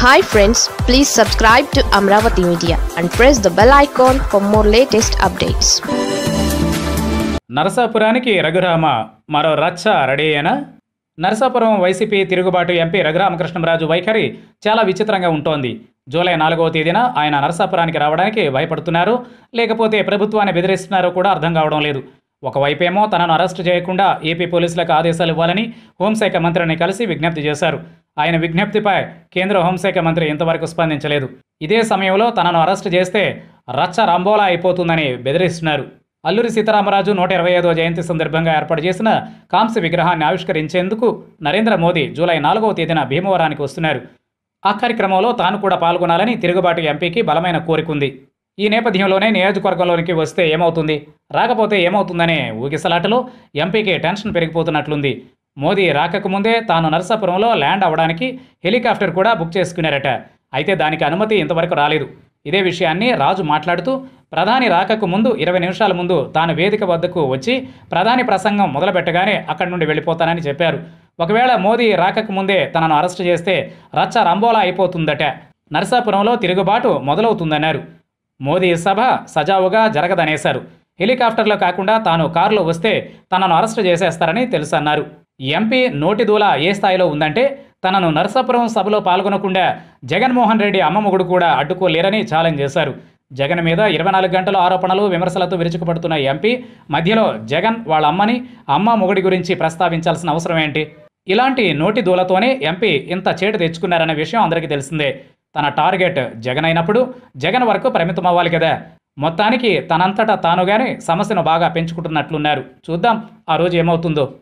hi friends please subscribe to Amaravati media and press the bell icon for more latest updates నరసాపురానికి రఘురామ మరో రచ్చ ready అయినా నరసాపురం వైసీపీ తిరుగుబాటు MP Raghurama Krishna Raju వైఖరి చాలా విచిత్రంగా ఉంటోంది జూలై నాలుగవ తేదీన ఆయన నరసాపురానికి రావడానికి భయపడుతున్నారు లేకపోతే ప్రభుత్వాన్ని బెదిరిస్తున్నారో కూడా అర్థం కావడం లేదు ఒకవైపేమో తనను అరెస్టు చేయకుండా ఏపీ పోలీసులకు ఆదేశాలు ఇవ్వాలని హోంశాఖ మంత్రిని కలిసి విజ్ఞప్తి చేశారు ఆయన విజ్ఞప్తిపై కేంద్ర హోంశాఖ మంత్రి ఇంతవరకు స్పందించలేదు ఇదే సమయంలో తనను అరెస్టు చేస్తే రచ్చ రంబోలా అయిపోతుందని బెదిరిస్తున్నారు అల్లూరి సీతారామరాజు నూట ఇరవై ఐదో జయంతి సందర్భంగా ఏర్పాటు చేసిన కాంస్య విగ్రహాన్ని ఆవిష్కరించేందుకు నరేంద్ర మోదీ జూలై నాలుగవ తేదీన భీమవరానికి వస్తున్నారు ఆ కార్యక్రమంలో తాను కూడా పాల్గొనాలని తిరుగుబాటు ఎంపీకి బలమైన కోరికుంది ఈ నేపథ్యంలోనే నియోజకవర్గంలోనికి వస్తే ఏమవుతుంది రాకపోతే ఏమవుతుందనే ఊగిసలాటలో ఎంపీకి టెన్షన్ పెరిగిపోతున్నట్లుంది మోదీ రాకముందే తాను నరసాపురంలో ల్యాండ్ అవ్వడానికి హెలికాప్టర్ కూడా బుక్ చేసుకున్నారట అయితే దానికి అనుమతి ఇంతవరకు రాలేదు ఇదే విషయాన్ని రాజు మాట్లాడుతూ ప్రధాని రాకకు ముందు ఇరవై నిమిషాల ముందు తాను వేదిక వద్దకు వచ్చి ప్రధాని ప్రసంగం మొదలుపెట్టగానే అక్కడి నుండి వెళ్ళిపోతానని చెప్పారు ఒకవేళ మోదీ రాకకు ముందే తనను అరెస్టు చేస్తే రచ్చ రంబోలా అయిపోతుందట నరసాపురంలో తిరుగుబాటు మొదలవుతుందన్నారు మోదీ సభ సజావుగా జరగదనేశారు హెలికాప్టర్లో కాకుండా తాను కారులో వస్తే తనను అరెస్టు చేసేస్తారని తెలుసన్నారు ఎంపీ నోటి దూల ఏ స్థాయిలో ఉందంటే తనను నరసాపురం సభలో పాల్గొనకుండా జగన్మోహన్ రెడ్డి అమ్మమ్మగుడు కూడా అడ్డుకోలేరని ఛాలెంజ్ చేశారు జగన్ మీద ఇరవై నాలుగు గంటల ఆరోపణలు విమర్శలతో విరుచుకుపడుతున్న ఎంపీ మధ్యలో జగన్ వాళ్ళ అమ్మని అమ్మ మొగుడి గురించి ప్రస్తావించాల్సిన అవసరం ఏంటి ఇలాంటి నోటి దూలతోనే ఎంపీ ఇంత చేటు తెచ్చుకున్నారనే విషయం అందరికీ తెలిసిందే తన టార్గెట్ జగన్ అయినప్పుడు జగన్ వరకు పరిమితం అవ్వాలి కదా మొత్తానికి తనంతటా తానుగానే సమస్యను బాగా పెంచుకుంటున్నట్లున్నారు చూద్దాం ఆ రోజు ఏమవుతుందో